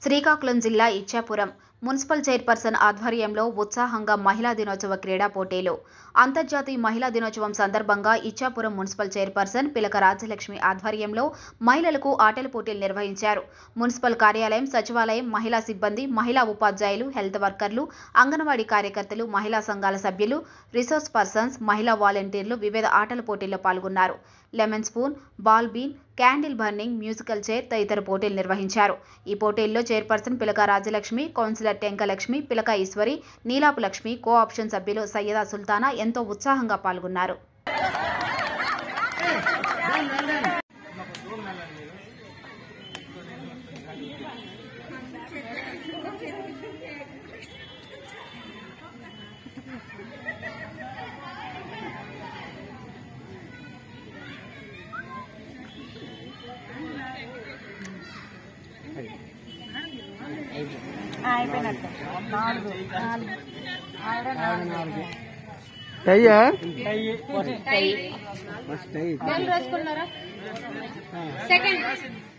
శ్రీకాకుళం జిల్లా Ichchapuram municipal chairperson ఆధ్వర్యంలో ఉత్సాహంగా మహిళా దినోత్సవ క్రీడా పోటీలు అంతర్జాతీయ మహిళా దినోత్సవం సందర్భంగా ఇచ్చాపురం మున్సిపల్ చైర్పర్సన్ పిలక రాజ్యలక్ష్మి ఆధ్వర్యంలో మహిళలకు ఆటల పోటీలు నిర్వహించారు మున్సిపల్ కార్యాలయం సచివాలయం మహిళా సిబ్బంది మహిళా ఉపాధ్యాయులు హెల్త్ వర్కర్లు అంగన్వాడీ కార్యకర్తలు మహిళా సంఘాల సభ్యులు రిసోర్స్ పర్సన్స్ మహిళా వాలంటీర్లు వివిధ ఆటల పోటీల్లో పాల్గొన్నారు lemon spoon ball bin candle burning musical chair తదితర పోటీలు నిర్వహించారు ఈ పోటీల్లో చైర్పర్సన్ పిలక Rajalakshmi councillor Tenkalakshmi Pilaka Eswari Neelapu Lakshmi co option సభ్యులు సయ్యదా సుల్తానా ఎంతో ఉత్సాహంగా పాల్గొన్నారు అయిపోయినట్టు నాలుగు నాలుగు ఆవిడ నాలుగు అయ్యా బెల్ వేసుకున్నారా సెకండ్